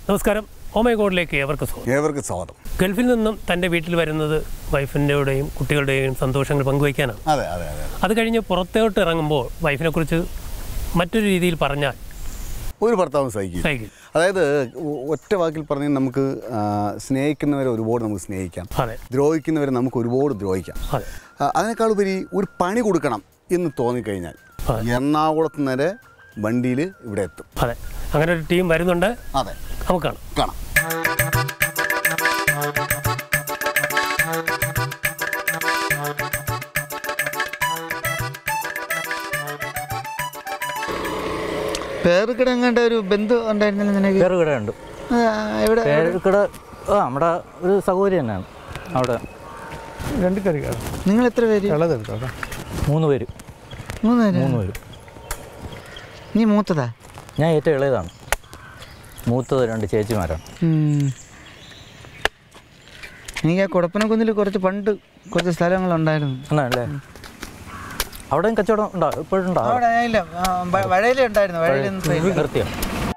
നമസ്കാരം ഓമൈ ഗോഡിലേക്ക് ഏവർക്ക് സ്വാഗതം ഏവർക്ക് സ്വാഗതം ഗൾഫിൽ നിന്നും തൻ്റെ വീട്ടിൽ വരുന്നത് വൈഫിൻ്റെയും കുട്ടികളുടെയും സന്തോഷങ്ങൾ പങ്കുവയ്ക്കാനാണ് അതെ അതെ അതെ അത് കഴിഞ്ഞ് പുറത്തോട്ട് ഇറങ്ങുമ്പോൾ വൈഫിനെ കുറിച്ച് മറ്റൊരു രീതിയിൽ പറഞ്ഞാൽ ഒരു ഭർത്താവും സഹിക്കും സൈക്കിൾ അതായത് ഒ- ഒറ്റ വാക്കിൽ പറഞ്ഞാൽ നമുക്ക് ആ, സ്നേഹിക്കുന്നവരെ ഒരുപാട് നമുക്ക് സ്നേഹിക്കാം അതെ ദ്രോഹിക്കുന്നവരെ നമുക്ക് ഒരുപാട് ദ്രോഹിക്കാം അതെ ആ, അതിനേക്കാൾ ഉപരി ഒരു പണി കൊടുക്കണം എന്ന് തോന്നിക്കഴിഞ്ഞാൽ അതെ. എറണാകുളത്ത് നേരെ വണ്ടിയിൽ ഇവിടെ എത്തും അതെ അങ്ങനെ ഒരു ടീം വരുന്നുണ്ട് അതെ നമുക്ക് കാണാം കാണാം പേർക്കിടെ എങ്ങാണ്ട് ഒരു ബന്ധു ഉണ്ടായിരുന്നല്ലോ നിനക്ക് പേരുകട ഉണ്ട് ആ, എവിടെ പേരുകട ആ നമ്മുടെ ഒരു സൗകര്യം തന്നെയാണ് അവിടെ രണ്ട് കറിക്കാണ് നിങ്ങൾ എത്ര പേര് ഇളതെടുത്തോ കേട്ടോ മൂന്ന് പേര് മൂന്ന് പേര് മൂന്ന് പേര് നീ മൂത്തതാ ഞാൻ ഏറ്റവും ഇളയതാണ് മൂത്തത് രണ്ട് ചേച്ചിമാരാണ് ഉം. എനിക്ക് ആ കുടപ്പനക്കുന്നിൽ കുറച്ച് പണ്ട് കുറച്ച് സ്ഥലങ്ങളുണ്ടായിരുന്നു അല്ലേ അവിടെയും കച്ചവടം ഉണ്ടോ ഇപ്പോഴുണ്ടോ അവിടെ ഇല്ല വഴയില ഉണ്ടായിരുന്നു വഴയിലൊന്നും ഇപ്പൊ ഇല്ല. നിർത്തിയോ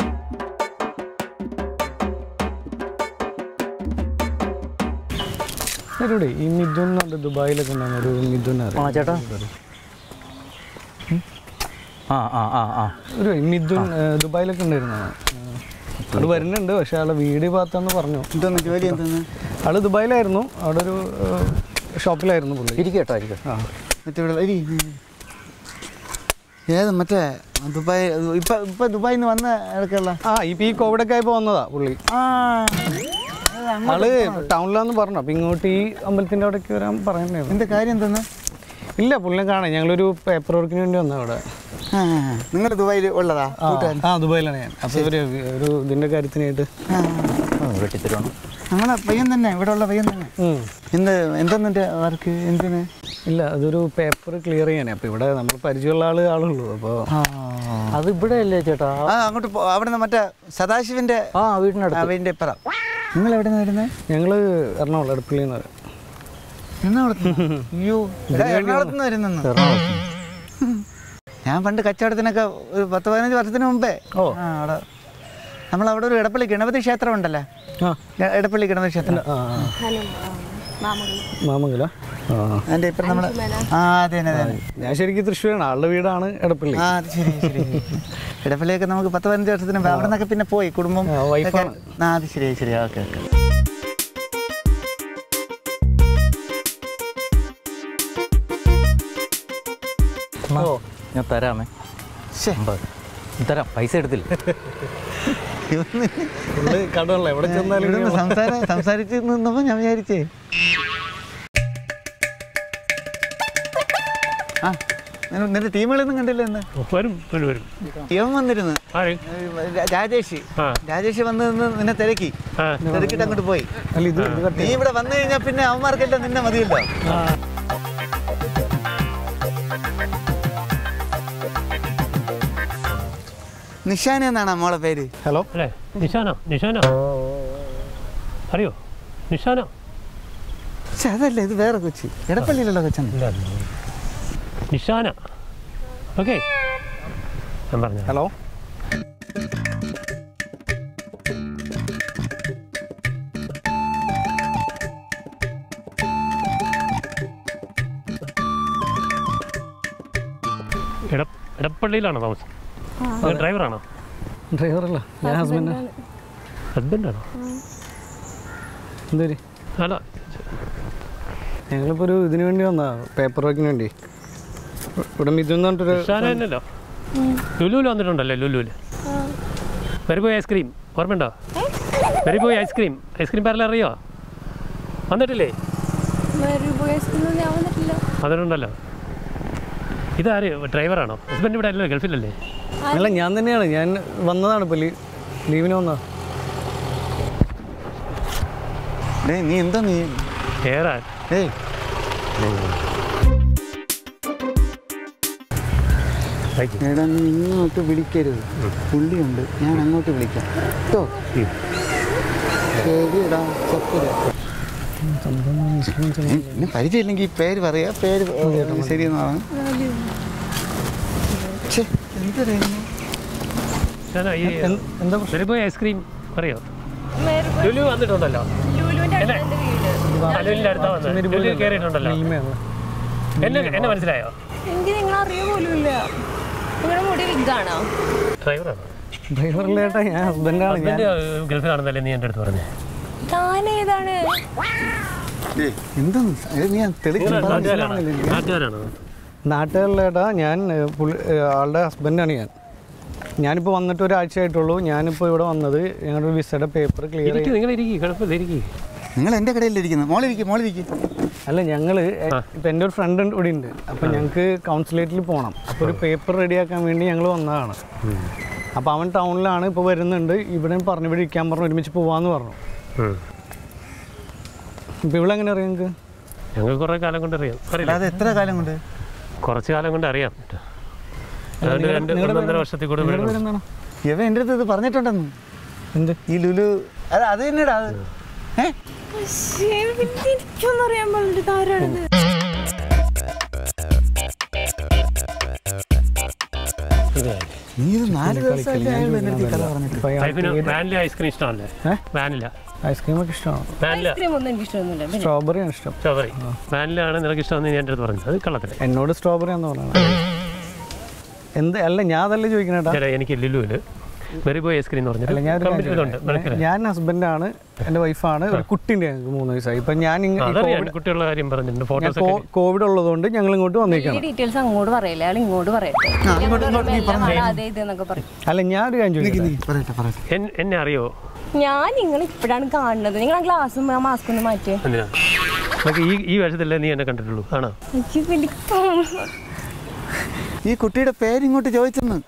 ഇവിടെ ഈ മിഥുൻ എന്ന് പറഞ്ഞിട്ട് ദുബായിലൊക്കെ ഉണ്ടായിരുന്ന ഒരു മിഥുൻ ആ അറിയാം ചേട്ടാ ആ ആ ആ ആ ഒരു മിഥുൻ ഏ, ദുബായിലൊക്കെ ഉണ്ടായിരുന്നതാണ് ആള് വരുന്നുണ്ട് പക്ഷെ ആളെ വീട് ഭാഗത്താന്ന് പറഞ്ഞു എന്തോന്ന് ജോലി എന്തോന്ന് ആള് ദുബായിലായിരുന്നു അവിടെ ഒരു ഏ, ഷോപ്പിലായിരുന്നു പുള്ളി ഇരിക്കട്ടോ ഇരിക്കും ആ മറ്റേ ഇവിടെ ഇരി. ഏത് മറ്റേ ദുബായ് ഇപ്പൊ ഇപ്പൊ ദുബായിൽ നിന്ന് വന്ന ഇടയ്ക്കുള്ള ആ ഇപ്പം ഈ കോവിഡൊക്കെ ആയപ്പോൾ വന്നതാ പുള്ളി ആ ആള് ടൗണിലാന്ന് പറഞ്ഞു അപ്പം ഇങ്ങോട്ട് ഈ അമ്പലത്തിൻ്റെ അവിടേക്ക് വരാൻ പറയുന്നുണ്ടായിരുന്നു എന്താ കാര്യം എന്തോന്ന് ഇല്ല പുള്ളിനെ കാണാൻ ഞങ്ങളൊരു പേപ്പർ വർക്കിന് വേണ്ടി വന്ന അവിടെ ആ നിങ്ങൾ ദുബായിൽ ഉള്ളതാ ആ, ആ ദുബായിലാണ് ഞാൻ അപ്പോൾ ഇവര് ഒരു ഇതിൻ്റെ കാര്യത്തിനായിട്ട് ആ വെട്ടിത്തരുവാണ് നമ്മളെ പയ്യൻ തന്നെ ഇവിടെ ഉള്ള പയ്യൻ തന്നെ ഉം. എന്ത് എന്തെന്നിന്റെ വർക്ക് എന്തിന് ഇല്ല അതൊരു പേപ്പർ ക്ലിയർ ചെയ്യാനേ അപ്പോൾ ഇവിടെ നമ്മൾ പരിചയമുള്ള ആള് ആളുള്ളൂ അപ്പോൾ അത് ഇവിടെ അല്ലേ ചേട്ടാ ആ അങ്ങോട്ട് പോ- അവിടുന്ന് മറ്റേ സദാശിവന്റെ ആ വീടിനടുത്ത് അവന്റെ ഇപ്പറം നിങ്ങൾ എവിടെ നിന്ന് വരുന്നത് ഞങ്ങൾ എറണാകുളം അടുപ്പിളിൽ നിന്ന് വരാം എറണാകുളത്ത് അയ്യോ എടാ, എറണാകുളത്ത് നിന്ന് വരുന്നെന്ന് ഞാൻ പണ്ട് കച്ചവടത്തിനൊക്കെ ഒരു പത്ത് പതിനഞ്ച് വർഷത്തിന് മുമ്പേ ഓ. ആ അവിടെ നമ്മളവിടെ ഒരു ഇടപ്പള്ളി ഗണപതി ക്ഷേത്രം ഉണ്ടല്ലോ ആ ഗ- ഇടപ്പള്ളി ഗണപതി ക്ഷേത്രം ആ മാമംഗല ആ അതിന്റെ ഇപ്പുറം നമ്മള് ആ അതെ അതെ അതെ ഞാൻ ശരിക്കും തൃശ്ശൂരാണ് ആളുടെ വീടാണ് എടപ്പള്ളി ആ അത് ശരി ശരി ഇടപ്പള്ളിയൊക്കെ നമുക്ക് പത്ത് പതിനഞ്ച് വർഷത്തിന് മുമ്പ് അവിടെ നിന്നൊക്കെ പിന്നെ പോയി കുടുംബം ആ, വൈഫാണ്. ഒക്കെ- ആ അത് ശരി ശരി ഓക്കെ ഓക്കെ എന്നാ, ഞാൻ തരാമേ ശ്ശേ. അമ്പത് തരാം പൈസ എടുത്തില്ല ഫുള്ള് കടമല്ല എവിടെ ചെന്നാലും ഇവിടുന്ന് സംസാരം സംസാരിച്ച് നിന്നപ്പോ ഞാൻ വിചാരിച്ചേ ആ നിന- നിന്റെ ടീമുകളൊന്നും കണ്ടില്ല എന്ന് വരും വരും വരും ഇവൻ വന്നിരുന്നു ആര് രാ- രാജേഷ് ആ രാജേഷ് വന്ന് നിന്ന് നിന്നെ തിരക്കി ആ തിരക്കിട്ട് അങ്ങോട്ട് പോയി അല്ല ഇത് ഇത് കട്ട് നീ ഇവിടെ വന്നു കഴിഞ്ഞാൽ പിന്നെ അവന്മാർക്കെല്ലാം നിന്നെ മതിയല്ലോ നിഷാന എന്നാണ് മോളെ പേര് ഹലോ അല്ലേ നിഷാന നിഷാന അറിയോ നിഷാന പക്ഷെ അതല്ല ഇത് വേറെ കൊച്ചി എടപ്പള്ളിയിലുള്ള കൊച്ചാണ് നിഷാന ഓക്കെ ഞാൻ പറഞ്ഞു ഹലോ ഇട ഇടപ്പള്ളിയിലാണോ താമസം നിങ്ങൾ ഡ്രൈവറാണോ ഡ്രൈവറല്ല ഞാൻ ഹസ്ബൻഡ് ഹസ്ബൻഡാണോ എന്തേരി അല്ല ഞങ്ങളിപ്പോൾ ഒരു ഇതിന് വേണ്ടി വന്നാ പേപ്പർ വർക്കിന് വേണ്ടി ഇവിടെ മിഥുൻ എന്ന് പറഞ്ഞിട്ടൊരു നിഷാന തന്നെയല്ലോ ലുലുവിൽ വന്നിട്ടുണ്ടല്ലേ ലുലുവിൽ വെരിബോയ് ഐസ്ക്രീം ഓർമ്മയുണ്ടോ വെരിബോയ് ഐസ്ക്രീം ഐസ്ക്രീം പാർലർ അറിയോ വന്നിട്ടില്ലേ മരുഭൂസ്കൊന്നും ഞാൻ വന്നിട്ടില്ല വന്നിട്ടുണ്ടല്ലോ ഇതാര് ഡ്രൈവറാണോ ഹസ്ബൻഡ് ഇവിടെ അല്ലല്ലോ ഗൾഫിലല്ലേ അല്ല ഞാൻ തന്നെയാണ് ഞാൻ വന്നതാണ് ഇപ്പോൾ ലീവിന് വന്നതാ ഡേയ് നീ എന്താ നീ ഏറാൻ ഏയ് എടാ നീ ഇങ്ങോട്ട് വിളിക്കരുത് പുള്ളിയുണ്ട് ഞാൻ അങ്ങോട്ട് വിളിക്കാം കേട്ടോ ശരിടാ ചക്കര പിന്നെ പരിചയമില്ലെങ്കിൽ ഈ പേര് പറയാ പേര് ശരിയെന്ന് പറഞ്ഞു ഛെ, എന്തൊരു നിഷാന ഈ എന്താ വെരിബോയ് ഐസ്ക്രീം അറിയോ മേരി ബോയ്സ് ലുലു വന്നിട്ടുണ്ടല്ലോ ലുലുവിന്റെ അടുത്ത് എന്നെ- എന്റെ വീട് ലുലുവിന്റെ അടുത്താ വന്നത് ലുലു കയറിയിട്ടുണ്ടല്ലോ മിൽമയാണ് എന്നെ എന്നെ മനസ്സിലായോ എനിക്ക് നിങ്ങൾ അറിയ പോലും ഇല്ല നിങ്ങളുടെ മുടി വിഗാണോ ഡ്രൈവറാണ് ഡ്രൈവറിലെ ചേട്ടാ ഞാൻ ഹസ്ബൻഡാണ് ഞാൻ ഹസ്ബൻഡ് ഗൾഫിൽ ആണെന്നല്ലേ നീ എൻ്റെ അടുത്ത് പറഞ്ഞേ താൻ ഏതാണ് എന്താണ് ഇത് നീ തെളിച്ച് നിങ്ങൾ പറ. നാട്ടുകാരാണ് നാട്ടുകാരാണ് നാട്ടുകാരിലെ ചേട്ടാ ഞാൻ ഏ, പുള്ളി ഏ, ആളുടെ ഹസ്ബൻഡാണ് ഞാൻ ഞാനിപ്പോൾ വന്നിട്ട് ഒരാഴ്ച ആയിട്ടുള്ളൂ ഞാനിപ്പോൾ ഇവിടെ വന്നത് ഞങ്ങളുടെ വിസയുടെ പേപ്പർ ക്ലിയർ ഇരിക്കും നിങ്ങൾ ഇരിക്കും കുഴപ്പമില്ല ഇരിക്കും നിങ്ങൾ എൻ്റെ കടയിലിരിക്കുന്നത് മോളിരിക്കും മോളിരിക്കും അല്ല ഞങ്ങൾ ഇപ്പം എൻ്റെ ഒരു ഫ്രണ്ട് ഇവിടെ ഉണ്ട് അപ്പം ഞങ്ങൾക്ക് കൗൺസിലേറ്റിൽ പോകണം അപ്പോൾ ഒരു പേപ്പർ റെഡിയാക്കാൻ വേണ്ടി ഞങ്ങൾ വന്നതാണ് അപ്പോൾ അവൻ ടൗണിലാണ് ഇപ്പോൾ വരുന്നുണ്ട് ഇവിടെ പറഞ്ഞു ഇവിടെ ഇരിക്കാൻ പറഞ്ഞു ഒരുമിച്ച് പോവാന്ന് പറഞ്ഞു ഇപ്പോൾ ഇവിടെ എങ്ങനെ അറിയാം നിങ്ങൾക്ക് ഞങ്ങൾക്ക് കുറേ കാലം കൊണ്ട് അറിയാം അറിയില്ല അല്ലാതെ എത്ര കാലം കൊണ്ട് കുറച്ച് കാലം കൊണ്ട് അറിയാം അതുകൊണ്ട് രണ്ട് ഒന്നൊന്നര വർഷത്തിൽ കൂടെ നിങ്ങളുടെ പേരെന്താണ് ഇവ എൻ്റെ അടുത്ത് ഇത് പറഞ്ഞിട്ടുണ്ടെന്ന് എന്ത് ഈ ലുലു അത് അത് തന്നെടാ അത് ഏ എനിക്കൊന്നും അറിയാൻ പാടില്ല ഇതാരാണിത് നീ ഇത് നാല് ദിവസമായിട്ട് അയാൾ എൻ്റെ അടുത്ത് ഈ കഥ പറഞ്ഞിട്ട് ഇപ്പോൾ വൈഫിന് വാനില ഐസ്ക്രീം ഇഷ്ടമല്ലേ ഏ? വാനില ഐസ്ക്രീമൊക്കെ ഇഷ്ടമാണ് വാനില ഐസ്ക്രീം ഒന്നും എനിക്ക് ഇഷ്ടമൊന്നുമില്ല പിന്നെ സ്ട്രോബെറിയാണ് ഇഷ്ടം സ്ട്രോബറി വാനില ആണ് നിനക്ക് ഇഷ്ടമെന്ന് ഞാൻ എൻ്റെ അടുത്ത് പറഞ്ഞത് അത് കള്ളത്തില്ല എന്നോട് സ്ട്രോബെറി ആണെന്ന് പറയുന്നത് എന്ത് അല്ല ഞാൻ അതല്ലേ ചോദിക്കണേട്ടാ ചില എനിക്ക് ലുലുവിൽ വെറി ബോയ് ഐസ്ക്രീം എന്ന് അല്ല പറഞ്ഞിട്ട് ഞാൻ കമ്പനി ഇതുണ്ട് മനസ്സിലായി ഞാൻ ഹസ്ബൻഡാണ് എൻ്റെ വൈഫാണ് ഒരു കുട്ടിൻ്റെ ഞങ്ങൾക്ക് മൂന്ന് വയസ്സായി ഇപ്പം ഞാൻ ഇങ്ങ- ഈ അതറിയാം കോവിഡ് കുട്ടികളുടെ കാര്യം പറഞ്ഞിട്ടുണ്ട് ഞാൻ ഫോട്ടോസ് ഒക്കെ കോ- കോവിഡ് ഉള്ളതുകൊണ്ട് ഞങ്ങൾ ഇങ്ങോട്ട് ഈ വന്നേക്കാണ് ഡീറ്റെയിൽസ് അങ്ങോട്ട് പറയില്ല അയാൾ ഇങ്ങോട്ട് പറയട്ടെ ഇങ്ങോട്ട് പറയുമ്പോ എല്ലാം ആള് അതെ ഇത് എന്നൊക്കെ പറയും അല്ല ഞാൻ ഒരു കാര്യം നിക്ക് ചോദിക്കട്ടെ നിക്ക് പറയട്ടെ പറയട്ടെ എൻ- എന്നെ അറിയോ ഞാൻ നിങ്ങൾ ഇപ്പോഴാണ് കാണുന്നത് നിങ്ങൾ ആ ഗ്ലാസും ആ മാസ്കും ഒന്ന് മാറ്റിയേ എന്തിനാ നമുക്ക് ഈ ഈ വേഷത്തിലല്ലേ നീ എന്നെ കണ്ടിട്ടുള്ളൂ ആണോ എനിക്ക് എനിക്ക് തോന്നുന്നു. ഈ കുട്ടിയുടെ പേരിങ്ങോട്ട് ചോദിച്ചെന്ന്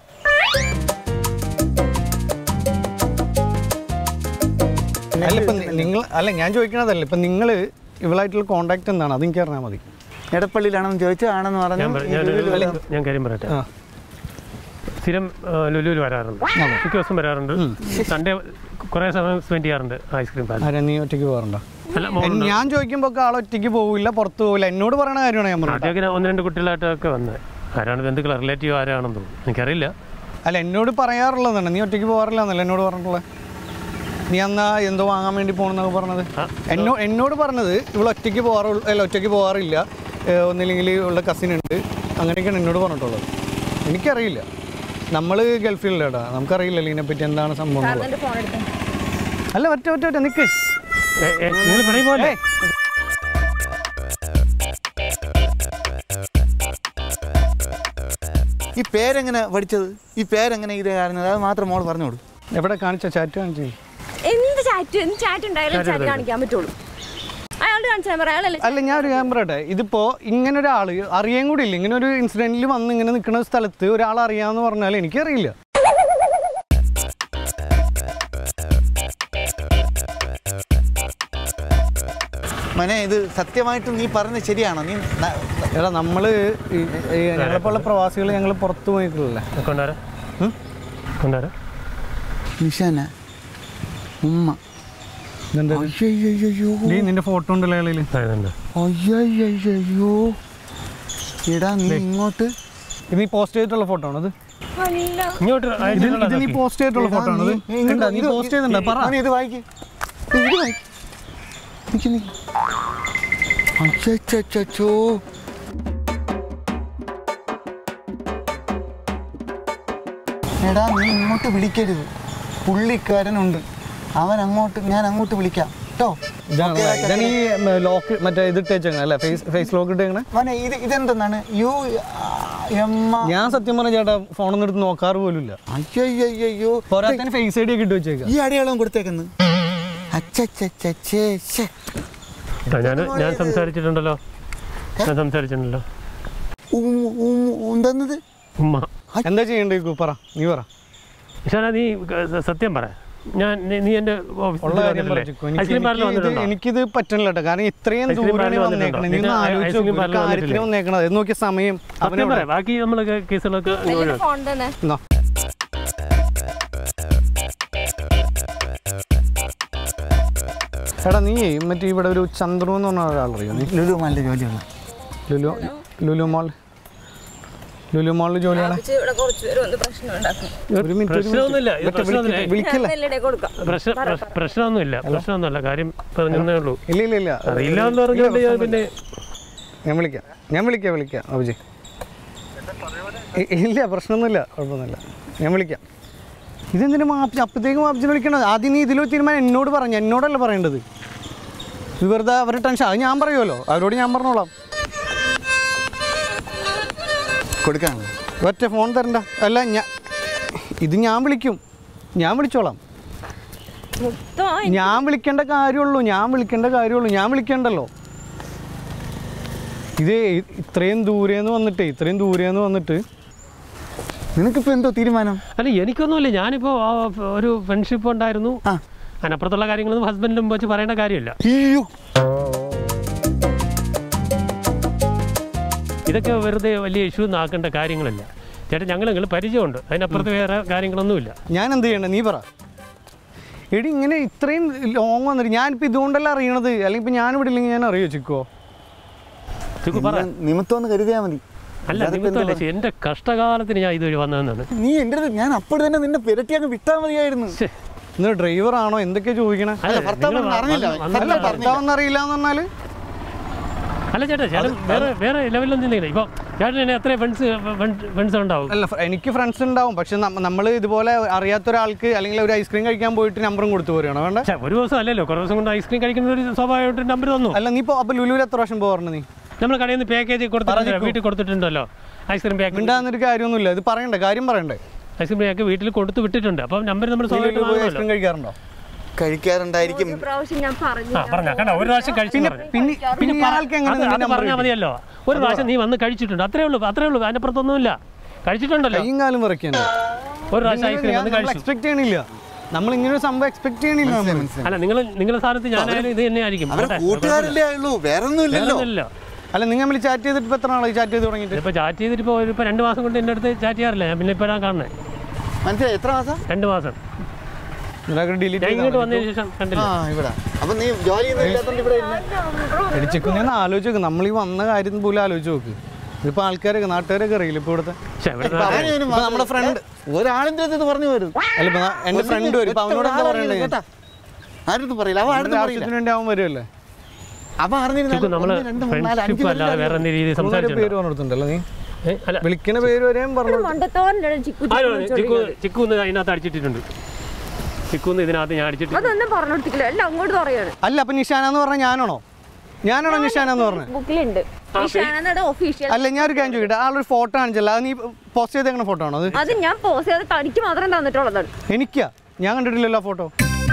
അല്ല ഇപ്പം നിങ്ങൾ അല്ല ഞാൻ ചോദിക്കണതല്ല ഇപ്പം നിങ്ങൾ ഇവളായിട്ടുള്ള കോണ്ടാക്ട് എന്താണ് അത് എനിക്ക് അറിഞ്ഞാൽ മതി എടപ്പള്ളിയിലാണെന്ന് ചോദിച്ചു ആണെന്ന് പറഞ്ഞു ഞാൻ പറ- ഞാൻ ഞാൻ കാര്യം പറയട്ടെ ആ. സ്ഥിരം ലുലുവിൽ വരാറുണ്ട് മിക്ക ദിവസം വരാറുണ്ട് സൺഡേ കുറേ സമയം സ്പെൻഡ് ചെയ്യാറുണ്ട് ഐസ്ക്രീം പാൽ ആരാ നീ ഒറ്റയ്ക്ക് പോകാറുണ്ടോ അല്ല മോളുണ്ട്. ഞാൻ ചോദിക്കുമ്പോൾ ഒക്കെ ആൾ ഒറ്റയ്ക്ക് പോവില്ല പുറത്ത് പോവില്ല എന്നോട് പറയണ കാര്യമാണ് ഞാൻ പറഞ്ഞത് ആദ്യമൊക്കെ ഞാൻ ഒന്ന് രണ്ട് കുട്ടികളായിട്ടൊക്കെ വന്നത് ആരാണ് ബന്ധുക്കൾ റിലേറ്റീവ് ആരാണെന്ന് തോന്നുന്നു എനിക്കറിയില്ല അല്ല എന്നോട് പറയാറുള്ളതാണ് നീ ഒറ്റയ്ക്ക് പോകാറില്ല എന്നല്ല എന്നോട് പറഞ്ഞിട്ടുള്ളത് നീ അന്നാ എന്തോ വാങ്ങാൻ വേണ്ടി പോകണമെന്നൊക്കെ പറഞ്ഞത് എന്നോ എന്നോട് പറഞ്ഞത് ഇവൾ ഒറ്റയ്ക്ക് പോകാറുള്ള അല്ല ഒറ്റയ്ക്ക് പോകാറില്ല ഏഹ് ഒന്നില്ലെങ്കിൽ ഉള്ള കസിൻ ഉണ്ട് അങ്ങനെയൊക്കെയാണ് എന്നോട് പറഞ്ഞിട്ടുള്ളത് എനിക്കറിയില്ല നമ്മൾ ഗൾഫിലല്ലേടാ നമുക്കറിയില്ലല്ലോ ഇതിനെപ്പറ്റി എന്താണ് സംഭവം എന്നുള്ളത്. എന്റെ ഫോൺ എടുത്തേ അല്ല ഒറ്റ ഒറ്റ ഒറ്റ നിൽക്ക് നിങ്ങൾ പറയുമ്പോൾ ഈ പേരെങ്ങനെ പഠിച്ചത് ഈ പേരെങ്ങനെ ഇത് കാണുന്നത് അത് മാത്രം മോൾ പറഞ്ഞോളൂ എവിടെ കാണിച്ച ചാറ്റ് കാണിച്ചു എന്ത് ചാറ്റ് എന്ത് ചാറ്റ് ഉണ്ടായാലും ചാറ്റ് കാണിക്കാൻ പറ്റുള്ളൂ അയാളോട് കാണിച്ചാൽ പറയാം അയാളല്ലേ അല്ല ഞാൻ ഒരു കാര്യം പറയട്ടെ ഇതിപ്പോ ഇങ്ങനെ ഒരാൾ അറിയാൻ കൂടി ഇല്ല ഇങ്ങനെ ഒരു ഇൻസിഡന്റിൽ വന്ന് ഇങ്ങനെ നിൽക്കുന്ന സ്ഥലത്ത് ഒരാൾ അറിയാന്ന് പറഞ്ഞാൽ എനിക്കറിയില്ല മനെ ഇത് സത്യമായിട്ടും നീ പറഞ്ഞത് ശരിയാണോ നീ ന- എടാ നമ്മൾ ഞങ്ങളെപ്പോലുള്ള പ്രവാസികൾ ഞങ്ങൾ പുറത്തു പോയിട്ടില്ലല്ലേ കൊണ്ടാരാ കൊണ്ടാരാ നിഷാന ഉമ്മ ഇതെന്താ അയ്യോ നീ നിന്റെ ഫോട്ടോ ഉണ്ടല്ലോ അയാളിൽ അതുണ്ട് അയ്യോ എടാ നീ ഇങ്ങോട്ട് ഇത് നീ പോസ്റ്റ് ചെയ്തിട്ടുള്ള ഫോട്ടോ ആണ് അത് അല്ല ഇങ്ങോട്ട് ഇത് അയച്ചിട്ടുള്ള ഇത് നീ പോസ്റ്റ് ചെയ്തിട്ടുള്ള എടാ, ഫോട്ടോ ആണ് നീ- നീ ഇങ്ങോട്ട് നീ ഇത് പോസ്റ്റ് ചെയ്തിട്ടുണ്ടോ പറ മോനെ, ഇത് വായിക്ക് ഇത് വായിക്ക് നിക്ക് നിക്ക്. അച്ചച്ചച്ചോ. എടാ നീ ഇങ്ങോട്ട് വിളിക്കരുത് പുള്ളിക്കാരനുണ്ട് അവൻ അങ്ങോട്ട് ഞാൻ അങ്ങോട്ട് വിളിക്കാം കേട്ടോ ഇതാണ് ഇതാണ് ഈ ലോക്ക് മറ്റേ ഇത് ഇട്ടേച്ചേക്കണേ അല്ലേ ഫേസ് ഫേസ് ലോക്ക് ഇട്ടേക്കണേ മോനെ ഇത് ഇതെന്തെന്നാണ് യു എമ്മ ഞാൻ സത്യം പറഞ്ഞ ചേട്ടാ ഫോണൊന്നും എടുത്ത് നോക്കാറ് പോലും ഇല്ല അയ്യോ പോരാത്തതിന് ഫേസ് ഐ ഡി ഒക്കെ ഇട്ട് വെച്ചേക്കാം ഈ അടയാളം കൊടുത്തേക്കുന്നു അച്ചച്ചച്ചേ ശ്ശെ. ഞാൻ ഞാൻ സംസാരിച്ചിട്ടുണ്ടല്ലോ ഞാൻ സംസാരിച്ചിട്ടുണ്ടല്ലോ ഉം, ഉം, എന്തെന്നത് ഉമ്മ എന്താ ചെയ്യണ്ടേ പറ നീ പറ ഇഷാന നീ സ- സത്യം പറ ഞാൻ നീ- നീ എന്റെ ഓഫീസിൽ ഉള്ള കാര്യം വന്നിട്ടില്ലേ? പറഞ്ഞിക്കോ. എനിക്ക് ഐസ്ക്രീം പാർലർ എനിക്ക് ഇത് വന്നിട്ടുണ്ടോ എനിക്കിത് പറ്റണില്ല കേട്ടോ കാരണം ഇത്രയും ഐസ്ക്രീം ദൂരെയാണ് പാർലർ വന്നേക്കണേ നീ ഒന്ന് വന്നിട്ടുണ്ടോ? ആലോചിച്ച് ഐസ്ക്രീം നോക്ക്. ഒരു പാർലർ കാര്യത്തിന് വന്നിട്ടില്ലേ? വന്നേക്കണത് അത് നോക്കിയ സമയം സത്യം അവനോട് പറ ബാക്കി നമ്മളൊക്കെ കേസുകളൊക്കെ അങ്ങ് എന്റെ ഒഴിവാക്കും. ഫോൺ തന്നെ എന്നാ. എടാ നീ മറ്റേ ഇവിടെ ഒരു ചന്ദ്രു എന്ന് പറഞ്ഞ ഒരാളറിയോ നീ ലുലു മാലിന്റെ ജോലിയുള്ള ലുലു ലുലു മോൾ ലുലു മാളിൽ ജോലിയാണ് ആവശ്യം ഇവിടെ കുറച്ച് പേര് വന്ന് പ്രശ്നം ഉണ്ടാക്കും ഒരു മിനിറ്റ് ഒരു പ്രശ്നമൊന്നുമില്ല ഇത് മിനിറ്റ് പ്രശ്നമൊന്നുമില്ല വിളിക്കല്ലേ വെള്ളിയുടെ കൊടുക്കാം പ്രശ്നം പ്രശ്നം- പ്രശ്നമൊന്നുമില്ല പ്രശ്നമൊന്നുമില്ല കാര്യം പറഞ്ഞേ ഉള്ളൂ ഇല്ല ഇല്ല ഇല്ല അറിയില്ല എന്ന് പറഞ്ഞുകൊണ്ട് ഞാൻ പിന്നെ ഞാൻ വിളിക്കാം ഞാൻ വിളിക്കാം വിളിക്കാം അഭിജി ഇ- ഇല്ല പ്രശ്നമൊന്നുമില്ല കുഴപ്പമൊന്നുമില്ല ഞാൻ വിളിക്കാം ഇതെന്തിനു മാപ്പി അപ്പത്തേക്കും മാപ്പിച്ചിനെ വിളിക്കണത് ആദ്യം നീ ഇതിൽ തീരുമാനം എന്നോട് പറഞ്ഞു എന്നോടല്ല പറയേണ്ടത് ഇത് വെറുതെ അവരുടെ ടെൻഷൻ അത് ഞാൻ പറയുമല്ലോ അവരോട് ഞാൻ പറഞ്ഞോളാം കൊടുക്കാണ് ഒറ്റ ഫോൺ തരണ്ട അല്ല ഞാൻ ഇത് ഞാൻ വിളിക്കും ഞാൻ വിളിച്ചോളാം മൊത്തം ഞാൻ വിളിക്കേണ്ട കാര്യമുള്ളൂ ഞാൻ വിളിക്കേണ്ട കാര്യമുള്ളൂ ഞാൻ വിളിക്കണ്ടല്ലോ ഇത് ഇത്രയും ദൂരേന്ന് വന്നിട്ട് ഇത്രയും ദൂരേന്ന് വന്നിട്ട് നിനക്കിപ്പോ എന്തോ തീരുമാനം അല്ല എനിക്കൊന്നുമില്ല ഞാനിപ്പോൾ ഒരു ഫ്രണ്ട്ഷിപ്പ് ഉണ്ടായിരുന്നു ആ. അതിനപ്പുറത്തുള്ള കാര്യങ്ങളൊന്നും ഹസ്ബൻഡിലും വെച്ച് പറയേണ്ട കാര്യമില്ല അയ്യോ ഇതൊക്കെ വെറുതെ വലിയ ഇഷ്യൂ ആക്കേണ്ട കാര്യങ്ങളല്ല ചേട്ടാ ഞങ്ങൾ നിങ്ങൾ പരിചയമുണ്ട് അതിനപ്പുറത്ത് വേറെ കാര്യങ്ങളൊന്നുമില്ല ഞാൻ എന്ത് ചെയ്യണ്ടേ നീ പറ എടി ഇങ്ങനെ ഇത്രയും ലോങ് വന്നിട്ട് ഞാനിപ്പോൾ ഇതുകൊണ്ടല്ല അറിയണത് അല്ലെങ്കിൽ ഇപ്പം ഞാൻ ഇവിടെ ഇല്ലെങ്കിൽ ഞാൻ അറിയോ ചിക്കോ ചുക്കു പറ നിമിത്തം എന്ന് കരുതിയാ മതി അല്ല നിമിത്തമല്ല ചേ, എൻ്റെ കഷ്ടകാലത്തിന് ഞാൻ ഇതുവഴി വന്നതെന്നാണ് നീ എൻ്റെ അടുത്ത് ഞാൻ അപ്പോൾ തന്നെ നിന്നെ പെരട്ടി അങ്ങ് വിട്ടാ മതിയായിരുന്നു ശ്ശേ, ഇന്ന് ഡ്രൈവറാണോ എന്തൊക്കെയാ ചോദിക്കണേ അല്ല, ഭർത്താവ് നിങ്ങള് അറിഞ്ഞില്ല വന്ന് അവൻ. വന്നില്ല. ഭർത്താവ് പറഞ്ഞില്ല. ഭർത്താവെന്ന് അറിയില്ല എന്ന് പറഞ്ഞാൽ അല്ല ചേട്ടാ ചേട്ടൻ വേറെ വേറെ ലെവലൊന്നും ചിന്തിക്കണം ഇപ്പം ചേട്ടൻ എന്നെ എത്ര ഫ്രണ്ട്സ് ഫ്രണ്ട്സ് ഉണ്ടാവും അല്ല ഫ്ര- എനിക്ക് ഫ്രണ്ട്സ് ഉണ്ടാവും പക്ഷെ നമ്മൾ ഇതുപോലെ അറിയാത്ത ഒരാൾക്ക് അല്ലെങ്കിൽ ഒരു ഐസ്ക്രീം കഴിക്കാൻ പോയിട്ട് നമ്പറും കൊടുത്തു പോരുകയാണോ വേണ്ട ഛെ, ഒരു ദിവസം അല്ലല്ലോ കുറേ ദിവസം കൊണ്ട് ഐസ്ക്രീം കഴിക്കുന്ന ഒരു സ്വാഭാവികമായിട്ട് നമ്പർ തന്നു അല്ല നീ ഇപ്പോൾ അപ്പോൾ ലുലുവിൽ എത്ര പ്രാവശ്യം പോകാറുണ്ട് നീ നമ്മൾ കടയിൽ നിന്ന് പാക്കേജ് കൊടുത്തിട്ടുണ്ട് വീട്ടിൽ കൊടുത്തിട്ടുണ്ടല്ലോ ഐസ്ക്രീം പാക്ക് മിണ്ടാന്നൊരു കാര്യമൊന്നുമില്ല ഇത് പറയണ്ടേ കാര്യം പറയണ്ടേ ഐസ്ക്രീം പാക്ക് വീട്ടിൽ കൊടുത്ത് വിട്ടിട്ടുണ്ട് അപ്പം നമ്പർ നമ്മൾ ലുലുവിൽ സ്വാഭാവികമായിട്ട് പോയി വാങ്ങുമല്ലോ ഐസ്ക്രീം കഴിക്കാറുണ്ടോ കഴിക്കാറുണ്ടായിരിക്കും ഒരു പ്രാവശ്യം ഞാൻ പറഞ്ഞു ആ പറഞ്ഞ കണ്ട ഒരു പ്രാവശ്യം കഴിച്ചു പിന്നെ പറഞ്ഞു. പിന്നെ പിന്നെ ഇയാൾക്ക് എങ്ങനെ അത് നിന്റെ അത് നമ്പർ പറഞ്ഞാൽ മതിയല്ലോ ഒരു പ്രാവശ്യം നീ വന്ന് കഴിച്ചിട്ടുണ്ട് അത്രേ ഉള്ളൂ അത്രേ ഉള്ളൂ അതിനപ്പുറത്തൊന്നുമില്ല കഴിച്ചിട്ടുണ്ടല്ലോ കൈയും കാലും വിറയ്ക്കാണ് ഒരു പ്രാവശ്യം ഐസ്ക്രീം വന്ന് കഴിച്ചു എക്സ്പെക്ട് ചെയ്യണില്ല നമ്മൾ ഇങ്ങനെ ഒരു സംഭവം എക്സ്പെക്ട് ചെയ്യണില്ല നമ്മള്. അല്ല നിങ്ങൾ നിങ്ങളുടെ സ്ഥാനത്ത് ഞാനായാലും ഇത് തന്നെ ആയിരിക്കും അവരെ കൂട്ടുകാരല്ലേ ഉള്ളൂ വേറെ ഒന്നും ഇല്ലല്ലോ ഇല്ലല്ലോ അല്ല നിങ്ങൾ തമ്മിൽ ചാറ്റ് ചെയ്തിട്ട് ഇപ്പൊ എത്ര നാളായി ചാറ്റ് ചെയ്ത് തുടങ്ങിയിട്ട് ഇതിപ്പോൾ ചാറ്റ് ചെയ്തിട്ട് ഇപ്പോൾ ഇപ്പോൾ രണ്ട് മാസം കൊണ്ട് എൻ്റെ അടുത്ത് ചാറ്റ് ചെയ്യാറില്ല ഞാൻ പിന്നെ ഇപ്പോഴാണ് കാണുന്നത് മനസ്സിലായി എത്ര മാസം രണ്ട് മാസം നിനക്ക് ഡിലീറ്റ് ഞാൻ ഇങ്ങോട്ട് വന്നതിന് ശേഷം കണ്ടില്ല ആ ഇവിടെ അപ്പൊ നീ ജോലി ഒന്നും ഇല്ലാത്തോണ്ട് ഇവിടെ ഇരുന്ന് ഇടിച്ചേക്കുന്ന ആലോചിച്ച് നോക്ക് നമ്മൾ ഈ വന്ന കാര്യം പോലും ആലോചിച്ച് നോക്ക് ഇതിപ്പോ ആൾക്കാരൊക്കെ നാട്ടുകാരൊക്കെ അറിയില്ല ഇപ്പൊ ഇവിടുത്തെ പക്ഷേ ഇവിടെ ഇപ്പൊ അവന് ഒരു ഇപ്പൊ നമ്മുടെ friend. ഒരാളിന്റെ അടുത്ത് ഇത് പറഞ്ഞു വരും അല്ല ഇപ്പൊ നാ- എന്റെ ഫ്രണ്ട് വരും ഇപ്പൊ അവനോട് എന്താ പറയണ്ടേ കേട്ടാ ആരും പറയില്ല അവൻ ആരും പറയില്ല ആവശ്യത്തിന് വേണ്ടി അവൻ വരുമല്ലേ അവൻ അറിഞ്ഞിരുന്നാലും ചുക്കു നമ്മൾ ഒന്ന്, രണ്ട്, മൂന്ന്, നാല്, അഞ്ച് ഫ്രണ്ട്ഷിപ്പ് അല്ലാതെ വേറെ എന്തെങ്കിലും രീതിയിൽ പേര് സംസാരിച്ചിട്ടുണ്ടോ പറഞ്ഞിട്ടുണ്ടല്ലോ നീ ഏ, അല്ല വിളിക്കണ പേര് വരെയും പറഞ്ഞു മണ്ടത്തോടെ ചിക്കു ആരോ ചിക്കു ചിക്കു വിളിച്ചോണ്ടിരിക്കുന്നത്. ചിക്കു ഒന്ന് അതിനകത്ത് അടിച്ചിട്ടുണ്ട് ചിക്കു ഒന്ന് ഇതിനകത്ത് ഞാൻ അടിച്ചിട്ടുണ്ട് അതൊന്നും പറഞ്ഞോട്ടില്ല എല്ലാം അങ്ങോട്ട് പറയാണ് അല്ല അപ്പൊ നിഷാന എന്ന് പറഞ്ഞ ഞാനാണോ ഞാനാണോ നിഷാന എന്ന് പറഞ്ഞത് ബുക്കിലുണ്ട് നിഷാനയുടെ ഒഫീഷ്യൽ അല്ല ഞാൻ ഒരു കാര്യം ചോദിക്കട്ടെ ആളൊരു ഫോട്ടോ കാണിച്ചല്ലോ അത് നീ പോസ്റ്റ് ചെയ്തേക്കണ ഫോട്ടോ ആണോ അത് അത് ഞാൻ പോസ് ചെയ്ത് തനിക്ക് മാത്രം തന്നിട്ടുള്ളതാണ് എനിക്കാ ഞാൻ കണ്ടിട്ടില്ലല്ലോ ഫോട്ടോ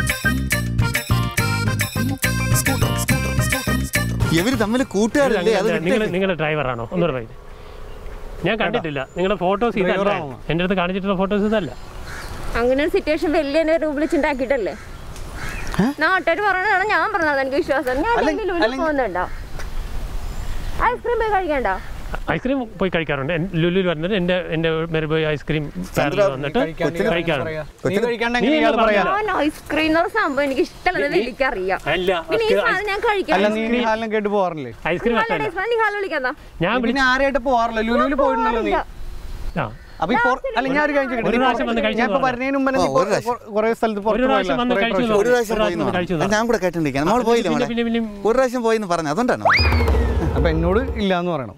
ഇവര് തമ്മിൽ കൂട്ടുകാരല്ലേ അത് നിങ്ങൾ വിട്ടേക്ക്. നിങ്ങളുടെ ഡ്രൈവറാണോ ഒന്നുകൂടെ പറയും ഞാൻ കണ്ടിട്ടില്ല നിങ്ങളുടെ ഫോട്ടോസ് ഇതല്ല ഡ്രൈവറാണോ? എൻ്റെ അടുത്ത് കാണിച്ചിട്ടുള്ള ഫോട്ടോസ് ഇതല്ല അങ്ങനെ ഒരു സിറ്റുവേഷൻ വലിയ രൂപ വിളിച്ചുണ്ടാക്കിയിട്ടല്ലേ നാട്ടുകാർ പറഞ്ഞതാണ് ഞാൻ പറഞ്ഞത് എനിക്ക് വിശ്വാസം ഞാൻ അല്ല- ഡെയിലി ലുലു അല്ലെങ്കിൽ- പോകുന്നുണ്ടോ ഐസ്ക്രീം പോയി കഴിക്കണ്ട ഐസ്ക്രീം പോയി കഴിക്കാറുണ്ട് എൻ- ലുലുവിൽ വന്നിട്ട് എൻ്റെ എൻ്റെ മേരെ പോയി ഐസ്ക്രീം പാരലിൽ വന്നിട്ട് കഴിക്കാറുണ്ട് നീ കഴിക്കാണ്ട് എങ്ങനെ ഇയാൾ പറയാ ഞാൻ ഐസ്ക്രീം എന്ന് പറഞ്ഞ സംഭവം എനിക്ക് ഇഷ്ടമല്ലെന്ന് എനിക്കറിയാം അല്ല പിന്നെ ഈ സാധനം ഞാൻ കഴിക്കാം അല്ല നീ നിഹാലിനെ കേട്ട് പോവാറില്ലേ ഐസ്ക്രീം അല്ല നിഹാല വിളിക്കാന്നാ ഞാൻ പിന്നെ വിളിച്ച ആരായിട്ട് പോവാറില്ല ലുലുവിൽ പോയിട്ടുണ്ടല്ലോ നീ ആ അപ്പൊ ഈ പൊറ- അല്ല ഞാൻ ഒരു കാര്യം ചോദിക്കട്ടെ? ഒരു നീ പ്രാവശ്യം വന്ന് പൊറ- ഞാൻ ഇപ്പൊ കഴിച്ചത് വരുന്നതിന് മുമ്പ് തന്നെ നീ ആ, ഒരു പൊറ- പ്രാവശ്യം. കുറെ സ്ഥലത്ത് പുറത്ത് ഒരു പ്രാവശ്യം പോയില്ല, വന്ന് കുറെ കഴിച്ചു പ്രാവശ്യം. ഒരു പ്രാവശ്യം ഒരു പോയി പ്രാവശ്യം കഴിച്ചു ഞാൻ കൂടെ കേട്ടിരിക്കാൻ നമ്മൾ പോയില്ല പിന്നെ മോനെ പിന്നെ പിന്നെ ഒരു പ്രാവശ്യം പോയി എന്ന് പറഞ്ഞു അതുകൊണ്ടാണോ അപ്പൊ എന്നോട് ഇല്ല എന്ന് പറയണം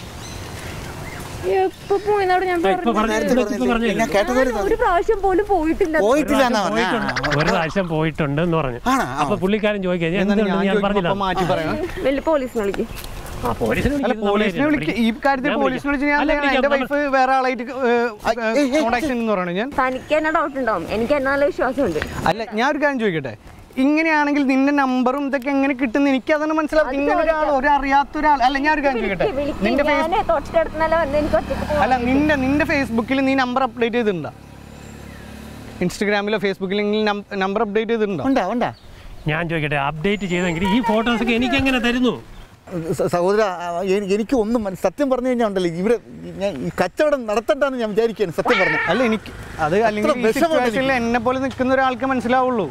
എപ്പോ പോയിന്നോട് ഞാൻ ഇപ്പൊ പറഞ്ഞു പറഞ്ഞു ഇപ്പൊ പറഞ്ഞു ഞാൻ കേട്ടത് ഞാൻ ഒരു പ്രാവശ്യം പോലും പോയിട്ടില്ല പോയിട്ടില്ല എന്നാ പോയിട്ടുണ്ട് പറഞ്ഞ ഒരു പ്രാവശ്യം പോയിട്ടുണ്ട് എന്ന് പറഞ്ഞു ആണോ അപ്പൊ പുള്ളിക്കാരൻ ചോദിക്കുക എന്നാ എന്തുകൊണ്ട് ഞാൻ ഞാൻ ചോദിക്കുമ്പോ പറഞ്ഞില്ല അപ്പൊ മാറ്റി പറയണം വലിയ പോലീസിനെ വിളിക്കും ആ, പോലീസിനെ അല്ല വിളിക്കുന്നത് പോലീസിനെ നമ്മളെ വിളിക്ക ഈ കാര്യത്തിൽ ഞാൻ പോലീസിനെ വിളിച്ച് ഞാൻ അല്ല, എന്താണ് വിളിക്കാം. എന്റെ വൈഫ് വേറെ ആളായിട്ട് കോണ്ടാക്ട് എന്ന് പറയണത് ഞാൻ തനിക്ക് തന്നെ ഡൗട്ട് ഉണ്ടാവും എനിക്ക് എന്നാ നല്ല വിശ്വാസമുണ്ട് അല്ല ഞാൻ ഒരു കാര്യം ചോദിക്കട്ടെ ഇങ്ങനെയാണെങ്കിൽ നിന്റെ നമ്പറും ഇതൊക്കെ എങ്ങനെ കിട്ടുന്ന എനിക്ക് അതാണ് മനസ്സിലാവും ഇങ്ങനെ ഒരാൾ ഒരു അറിയാത്ത ഒരാൾ അല്ല ഞാൻ ഒരു കാര്യം ചോദിക്കട്ടെ നിന്റെ ഫേസ് ഞാൻ തൊട്ടടുത്തുന്നല്ല വന്ന് എനിക്ക് ഒറ്റക്ക് പോകാൻ അല്ല നിന്റെ നിന്റെ ഫേസ്ബുക്കിൽ നീ നമ്പർ അപ്ഡേറ്റ് ചെയ്തിട്ടുണ്ടോ ഇൻസ്റ്റഗ്രാമിലോ ഫേസ്ബുക്കിലോ നമ്പർ അപ്ഡേറ്റ് ചെയ്തിട്ടുണ്ടോ ഉണ്ടാ ഉണ്ടാ ഞാൻ ചോദിക്കട്ടെ അപ്ഡേറ്റ് ചെയ്തെങ്കിൽ ഈ ഫോട്ടോസ് ഒക്കെ എനിക്ക് എങ്ങനെ തരുന്നു സ- സഹോദര ആ, എനി- എനിക്ക് ഒന്നും മന- സത്യം പറഞ്ഞു കഴിഞ്ഞാൽ ഉണ്ടല്ലോ ഇവിടെ ഞാൻ ഈ കച്ചവടം നടത്തണ്ടെന്ന് ഞാൻ വിചാരിക്കുകയാണ് സത്യം പറഞ്ഞു അല്ല എനിക്ക് അത് അല്ലെങ്കിൽ ഈ വിഷമമുണ്ട് എനിക്ക്. സിറ്റുവേഷനിൽ എന്നെ പോലെ നിൽക്കുന്ന ഒരാൾക്ക് മനസ്സിലാവുള്ളൂ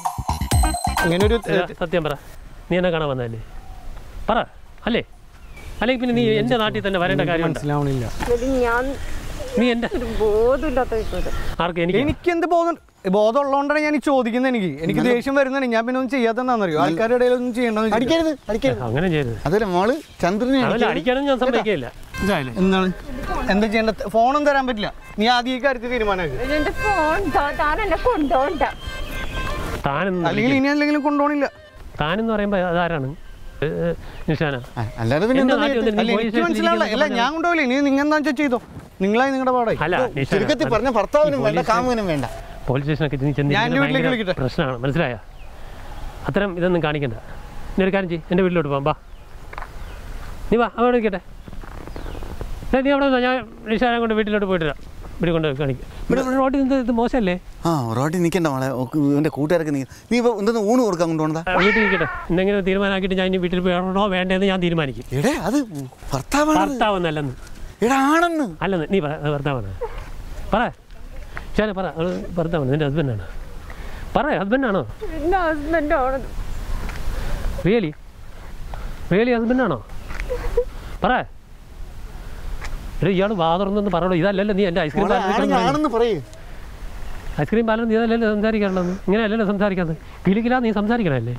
ഇങ്ങനെ ഒരു ഇല്ല, സത്യം പറ നീ എന്നെ കാണാൻ വന്നതല്ലേ പറ അല്ലേ അല്ലെങ്കിൽ പിന്നെ നീ എൻ്റെ നാട്ടിൽ തന്നെ വരേണ്ട കാര്യമുണ്ട് മനസ്സിലാവണില്ല ഇത് ഞാൻ നീ എൻ്റെ ഒരു ബോധമില്ലാത്ത വ്യക്തി ആർക്ക് എനിക്ക് എനിക്ക് എന്ത് ബോധം ബോധം ഉള്ളതുകൊണ്ടാണ് ഞാൻ ഈ ചോദിക്കുന്നത് എനിക്ക് എനിക്ക് ദേഷ്യം വരുന്നതാണ് ഞാൻ പിന്നെ ഒന്നും ചെയ്യാത്തതെന്നാണെന്നറിയോ ആൾക്കാരുടെ ഇടയിൽ ഒന്നും ചെയ്യണ്ടെന്ന് വെച്ചിട്ട്. അടിക്കരുത് അടിക്കരുത് അങ്ങനെ ചെയ്തത് അതല്ല മോള് ചന്ദ്രനെ അതല്ല അടിക്കരുത്. അടിക്കാനും ഞാൻ സമ്മതിക്കില്ല ഇതായാലും എന്താണ് എന്താ ചെയ്യേണ്ടത് ഫോണും തരാൻ പറ്റില്ല നീ ആദ്യം ഈ കാര്യത്തിൽ തീരുമാനമാക്കി എന്റെ ഫോൺ താൻ എന്നെ കൊണ്ടോണ്ട താനെന്ന് അല്ലെങ്കിൽ ഇനി എന്തെങ്കിലും കൊണ്ടുപോകണില്ല താനെന്ന് പറയുമ്പോൾ അതാരാണ് ഏ, ഏ, നിഷാന ആ, അല്ലാതെ പിന്നെ എൻ്റെ എന്താ നാട്ടിൽ ചെയ്യട്ടെ? വന്നിട്ട് അല്ല നീ പോലീസ് എനിക്ക് മനസ്സിലാവില്ല സ്റ്റേഷനിൽ അല്ല ഞാൻ കൊണ്ടുപോയില്ല ഇനി നിങ്ങൾ എന്താ വെച്ചാൽ ചെയ്തോ നിങ്ങളായി നിങ്ങളുടെ പാടായി അല്ല നിഷാന ചുരുക്കത്തിൽ പറഞ്ഞ ഭർത്താവിനും വേണ്ട കാമുവിനും വേണ്ട പോലീസ് സ്റ്റേഷനൊക്കെ നീ ചെന്ന് ഞാൻ എൻ്റെ ഇരിക്കുന്നത് വീട്ടിലേക്ക് ഭയങ്കര വിളിക്കട്ടെ? പ്രശ്നമാണ് മനസ്സിലായ അത്തരം ഇതൊന്നും കാണിക്കണ്ട നീ ഒരു കാര്യം ചെയ്യ് എൻ്റെ വീട്ടിലോട്ട് പോകാം വാ നീ വാ അവിടെ നിൽക്കട്ടെ ഏ, നീ അവിടെ നിന്നോ, ഞാൻ നിഷാനെ കൊണ്ട് വീട്ടിലോട്ട് പോയിട്ട് വരാം ഇവിടെ കൊണ്ട് കാണിക്കും ഇവിടെ ഇവിടെ റോഡിൽ നിന്ന് ഇത് മോശമല്ലേ ആ റോഡിൽ നിൽക്കണ്ട മോളെ ഓക്ക് ഇവന്റെ കൂട്ടുകാരൊക്കെ നീ നീ ഇപ്പൊ എന്തെന്ന് ഊണ് കൊടുക്കാൻ കൊണ്ടുപോകണതാ ആ, വീട്ടിൽ നിൽക്കട്ടെ എന്തെങ്കിലും തീരുമാനമാക്കിയിട്ട് ഞാൻ ഇനി വീട്ടിൽ പോകണോ വേണ്ടതെന്ന് ഞാൻ തീരുമാനിക്കും എടേ അത് ഭർത്താവാണ് ഭർത്താവെന്നല്ലെന്ന് എടാ ആണെന്ന് അല്ലെന്ന് നീ പറ അത് ഭർത്താവാണ് പറ ശാല പറ അത് ഭർത്താവാണ് നിൻ്റെ ഹസ്ബൻഡാണ് പറ ഹസ്ബൻഡാണോ എന്റെ ഹസ്ബൻഡ് ആണ് റിയലി റിയലി ഹസ്ബൻഡാണോ പറ എടാ ഇയാൾ വാതുറന്നൊന്ന് പറയണോ ഇതല്ലല്ലോ നീ എൻ്റെ ഐസ്ക്രീം മോളെ ആണെങ്കിൽ പാലം ആണെന്ന് പറയൂ ഐസ്ക്രീം പാലം നീ അതല്ലല്ലോ സംസാരിക്കാനുള്ളത് ഇങ്ങനെ അല്ലല്ലോ സംസാരിക്കാത്തത് കിലിക്കിലാ നീ സംസാരിക്കണല്ലേ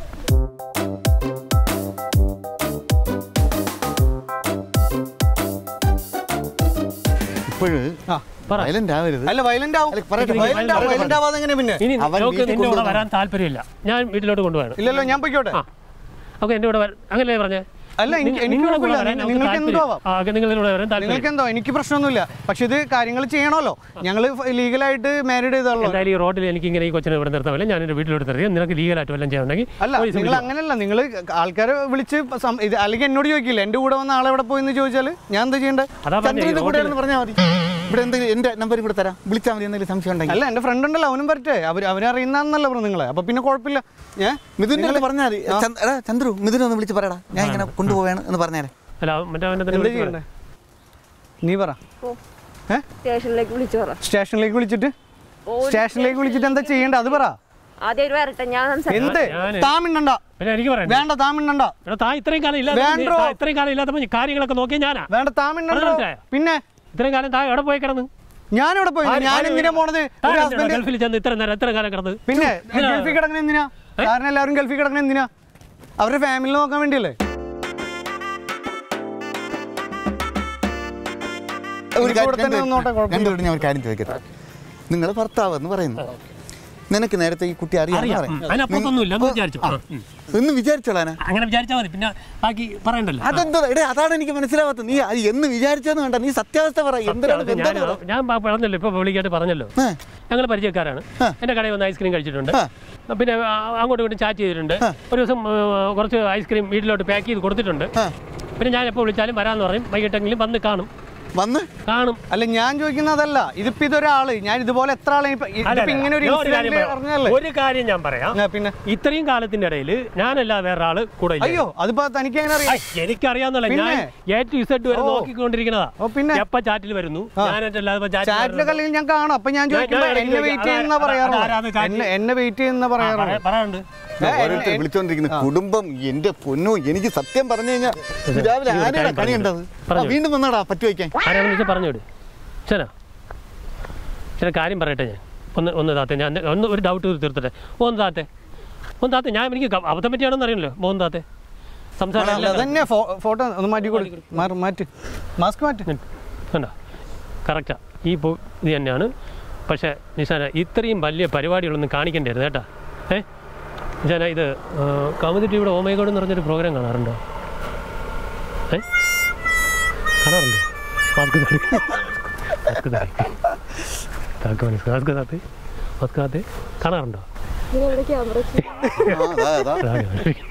ഇപ്പോഴ് ആ പറ വയലന്റ് ആവരുത് അല്ല വയലന്റ് ആവും അല്ല, പറയട്ടെ, വയലന്റ് ആവും പറയട്ടെ, വയലന്റ് ആവാതെ എങ്ങനെ പിന്നെ ഇനി അവൻ നോക്ക് വീട്ടിൽ നിന്റെ കൂടെ കൊണ്ടുവരണം. വരാൻ താല്പര്യമില്ല ഞാൻ വീട്ടിലോട്ട് കൊണ്ടുപോകണം ഇല്ലല്ലോ ഞാൻ പൊയ്ക്കോട്ടെ ആ ഓക്കെ എൻ്റെ കൂടെ വരാൻ അങ്ങനെയല്ലേ പറഞ്ഞേ അല്ല, എനിക്ക് നിങ്ങ- എനിക്ക് നിങ്ങളുടെ കൂടെ കുഴപ്പമില്ല. വരാൻ നമുക്ക് നിങ്ങൾക്ക് എന്തോ താല്പര്യം. ആ, ഓക്കെ, നിങ്ങളുടെ കൂടെ വരാൻ താല്പര്യം നിങ്ങൾക്ക് എന്തോ എനിക്ക് പ്രശ്നമൊന്നുമില്ല പക്ഷെ ഇത് കാര്യങ്ങൾ ചെയ്യണമല്ലോ ഞങ്ങൾ ലീഗലായിട്ട് മാരീഡ് ചെയ്താണല്ലോ എന്തായാലും ഈ റോഡിൽ എനിക്ക് ഇങ്ങനെ ഈ കൊച്ചിനെ ഇവിടെ നിർത്താൻ ഞാൻ എൻ്റെ വീട്ടിലോട്ട് നിർത്തി നിനക്ക് ലീഗലായിട്ട് വല്ലതും ചെയ്യണമെങ്കിൽ അല്ല പോലീസ് നിങ്ങൾ വിളിച്ചോ. അങ്ങനെയല്ല നിങ്ങൾ ആൾക്കാരെ വിളിച്ച് സം- ഇത് അല്ലെങ്കിൽ എന്നോട് ചോദിക്കില്ല എൻ്റെ കൂടെ വന്ന ആളെ എവിടെ പോയി എന്ന് ചോദിച്ചാൽ ഞാൻ എന്താ ചെയ്യേണ്ടത് അതാ പറഞ്ഞേ, ഈ ചന്ദ്രന്റെ കൂടെ റോഡിൽ- എന്ന് പറഞ്ഞാൽ മതി ഇവിടെ എന്തെങ്കിലും എന്റെ നമ്പർ കൂടെ തരാം വിളിച്ചാൽ മതി എന്തെങ്കിലും സംശയം ഉണ്ടെങ്കിൽ അല്ല എൻ്റെ ഫ്രണ്ട് ഉണ്ടല്ലോ അവനും പറ്റേ അവർ അവരറിയുന്നതെന്നല്ല പറഞ്ഞു നിങ്ങളെ അപ്പൊ പിന്നെ കുഴപ്പമില്ല ഏ മിഥുൻ്റെ അടുത്ത് പറഞ്ഞാൽ മതി ചന്ദ്- എടാ ചന്ദ്രു മിഥുനെ ഒന്ന് വിളിച്ച് പറയടാ ഞാൻ ഇങ്ങനെ കൊണ്ടുപോവാണ് എന്ന് പറഞ്ഞേരെ അല്ല മറ്റേ അവനെ തന്നെ എന്താ വിളിച്ച് ചെയ്യണ്ടേ നീ പറ ഏ സ്റ്റേഷനിലേക്ക് വിളിച്ചു പറ സ്റ്റേഷനിലേക്ക് വിളിച്ചിട്ട് സ്റ്റേഷനിലേക്ക് വിളിച്ചിട്ട് എന്താ ചെയ്യേണ്ടത് അത് പറ ആദ്യം ഒരു വരട്ടെ ഞാൻ സംസാരിക്കാം എന്ത് ഞാന്- താ മിണ്ടണ്ട പിന്നെ എനിക്ക് പറയണ്ട വേണ്ട താ മിണ്ടണ്ട എടാ താ ഇത്രയും കാലം ഇല്ലാത്ത വേണ്ടോ? താ ഇത്രയും കാലം ഇല്ലാത്തപ്പോൾ കാര്യങ്ങളൊക്കെ നോക്കിയ ഞാനാ വേണ്ട താ മിണ്ടണ്ട മനസ്സിലായോ? പിന്നെ ഇത്രയും കാലം താ എവിടെ പോയി കിടന്ന് ഞാനിവിടെ പോയി ഞാൻ എന്തിനാ പോണത് താൻ ഒരു എന്തിനാ ഹസ്ബൻഡ് ഗൾഫിൽ ചെന്ന് ഇത്ര നേരം എത്ര കാലം കിടന്ന് പിന്നെ ഇതിനാ- ഗൾഫിൽ കിടക്കണ എന്തിനാ കാരണം എല്ലാവരും ഗൾഫിൽ കിടക്കണ എന്തിനാ അവരുടെ ഫാമിലി നോക്കാൻ വേണ്ടിയല്ലേ ഒരു ഇവിടെ കാര്യം- തന്നെ നിന്നോട്ടെ, കുഴപ്പമില്ല. രണ്ടുപേരും ഞാൻ ഒരു കാര്യം ചോദിക്കട്ടെ നിങ്ങൾ ഭർത്താവ് എന്ന് പറയുന്നു നിനക്ക് നേരത്തെ ഈ കുട്ടി അറിയാം അറിയാം ഉം. അതിനപ്പുറത്തൊന്നുമില്ല എന്ന് വിചാരിച്ചു ആ, ഉം. എന്ന് വിചാരിച്ചോളാനെ അങ്ങനെ വിചാരിച്ചാൽ മതി പിന്നെ ബാക്കി പറയണ്ടല്ലോ ആ. അതെന്തോ എടേ അതാണ് എനിക്ക് മനസ്സിലാവാത്തത് നീ അത് എന്ന് വിചാരിച്ചെന്ന് വേണ്ട നീ സത്യാവസ്ഥ പറ എന്തിനാണ് അത് ഞാൻ ബന്ധം പറ. ഞാൻ പ- പറഞ്ഞല്ലോ ഇപ്പൊ വിളിക്കായിട്ട് പറഞ്ഞല്ലോ ഏ, ഞങ്ങൾ പരിചയക്കാരാണ് ആ. എൻ്റെ കടയിൽ വന്ന് ഐസ്ക്രീം കഴിച്ചിട്ടുണ്ട് ആ. പിന്നെ ആ, അങ്ങോട്ടും ഇങ്ങോട്ടും ചാറ്റ് ചെയ്തിട്ടുണ്ട് ഒരു ദിവസം ആ, കുറച്ച് ഐസ്ക്രീം വീട്ടിലോട്ട് പാക്ക് ചെയ്ത് കൊടുത്തിട്ടുണ്ട് ആ. പിന്നെ ഞാൻ എപ്പോൾ വിളിച്ചാലും വരാമെന്ന് പറയും വൈകിട്ടെങ്കിലും വന്ന് കാണും വന്ന് കാണും അല്ല ഞാൻ ചോദിക്കുന്നതല്ല ഇതിപ്പോ ഇതൊരാള് ഞാൻ ഇതുപോലെ എത്ര ആളെ ഇപ്പൊ അല്ല, ഇതിപ്പോ അല്ല, ഇങ്ങനെ ഒരു ഞാൻ ഒരു കാര്യം ഇൻസിഡന്റ് പറയാം. പറഞ്ഞല്ലേ ഒരു കാര്യം ഞാൻ പറയാം ആ, പിന്നെ ഇത്രയും കാലത്തിന്റെ ഇടയിൽ ഞാനല്ല വേറെ ആള് കൂടെ ഇല്ല. അയ്യോ അതിപ്പോ തനിക്ക് എങ്ങനെ അറിയാം ഐ, എനിക്കറിയാവുന്നല്ല ഞാൻ പിന്നെ? എ ടു ഇസഡ് വരെ ഓ. നോക്കിക്കൊണ്ടിരിക്കുന്നതാ ഓ, പിന്നെ? എപ്പ ചാറ്റിൽ വരുന്നു ഞാനല്ലാതെ ചാറ്റിലൊക്കെ അല്ലെങ്കിൽ ഞാൻ കാണും അപ്പൊ ഞാൻ ചോദിക്കുമ്പോ ഞാൻ എന്നെ വെയിറ്റ് ചെയ്യുന്ന അതാ- അതാരാണ് പറയാറുള്ളത് ചാറ്റിൽ? എന്നെ എന്നെ വെയിറ്റ് ചെയ്യുന്ന പറയാറുള്ളത് പറയാറുണ്ട് ഓരോരുത്തർ വിളിച്ചോണ്ടിരിക്കുന്ന കുടുംബം എന്റെ പൊന്നു എനിക്ക് സത്യം പറഞ്ഞു കഴിഞ്ഞാൽ രാവിലെ ഈ ഒരു ആരെയാണ് കാര്യം കണി ഉണ്ടത് പറഞ്ഞു. വീണ്ടും വന്നാടാ പറ്റു വയ്ക്കാൻ ആരാണെന്ന് വെച്ചാൽ പറഞ്ഞോട് ശനാ ചില കാര്യം പറയട്ടെ ഞാൻ ഒന്ന് ഒന്ന് താത്തെ ഞാൻ ഒന്ന് ഒരു ഡൗട്ട് തീർത്തട്ടെ ഒന്ന് താത്തെ ഒന്ന് താത്തെ ഞാൻ എനിക്ക് ക- അബദ്ധം പറ്റിയാണെന്ന് അറിയണല്ലോ മോൻ താത്തെ സംസാരം അല്ല അതന്നെ ഫോട്ടോ ഒന്ന് മാറ്റി കൊടുക്കും മാറ്റ് മാസ്ക് മാറ്റ് കണ്ടോ കറക്റ്റാ ഈ പോ ഇത് തന്നെയാണ് പക്ഷേ നിശാന ഇത്രയും വലിയ പരിപാടികളൊന്നും കാണിക്കണ്ടായിരുന്നു കേട്ടാ ഏ നിശാന ഇത് ആ, കൗമുദി ടിവിയുടെ ഓമൈഗോഡ് എന്ന് പറഞ്ഞൊരു പ്രോഗ്രാം കാണാറുണ്ടോ ഏ കാണാറുണ്ടോ മാസ്ക് താടി മാസ്ക് താടി താക്ക് മനസ്സ് മാസ്ക് താത്ത് മാസ്ക് താത്ത് കാണാറുണ്ടോ ക്യാമറ ആ, അതാ, അതാ. അതാണ് ഞാൻ ചോദിക്കുന്നത്.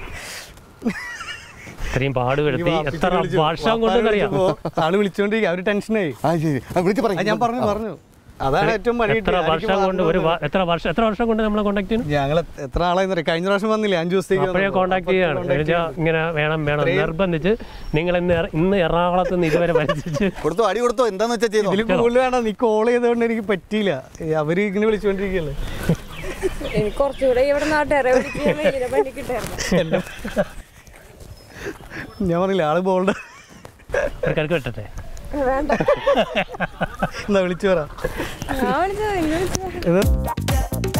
ഇത്രയും പാടുപെടുത്തി എത്ര വർഷം കൊണ്ടെന്നറിയാം ആള് വിളിച്ചോണ്ടിരിക്കുക അവര് ടെൻഷനായി ആ, ശരി ആ, വിളിച്ച് അത് പറയും ഞാൻ പറഞ്ഞു പറഞ്ഞു അതാണ് ഏറ്റവും പണി എത്ര വർഷം കൊണ്ട് ഒരു വ- എത്ര വർഷം എത്ര വർഷം കൊണ്ട് നമ്മളെ കോണ്ടാക്ട് ചെയ്യുന്നു ഞങ്ങൾ എത്ര ആളായി അറിയാം കഴിഞ്ഞ പ്രാവശ്യം വന്നില്ലേ അഞ്ചു ദിവസത്തേക്ക് അപ്പോഴേ വന്നപ്പോ. കോണ്ടാക്ട് അപ്പൊ ചെയ്യാണ് contact എന്നുവെച്ചാൽ ഇങ്ങനെ വേണം വേണം നിർബന്ധിച്ച് നിങ്ങൾ ഇന്ന് എറ- ഇന്ന് എറണാകുളത്ത് നിന്ന് ഇതുവരെ വലിച്ചിട്ട് കൊടുത്തോ അടി കൊടുത്തോ എന്താന്ന് വെച്ചാൽ ചെയ്തോ ഇതിൽ കൂടുതൽ വേണം നീ കോൾ ചെയ്തതുകൊണ്ട് എനിക്ക് പറ്റിയില്ല ഏ, അവര് ഇങ്ങനെ വിളിച്ചുകൊണ്ടിരിക്കുകയല്ലേ എനിക്ക് കുറച്ചുകൂടെ ഇവിടെ നാട്ടുകാരെ വിളിക്കാൻ വലിയ പണി കിട്ടായിരുന്നു ഞാൻ പറഞ്ഞില്ല ആള് ബോൾഡ് ഒരു കിഴക്ക് വെട്ടട്ടെ വേണ്ട എന്താ വിളിച്ചു പറ ഞാൻ വിളിച്ചത് എന്നെ വിളിച്ചത് ഇത്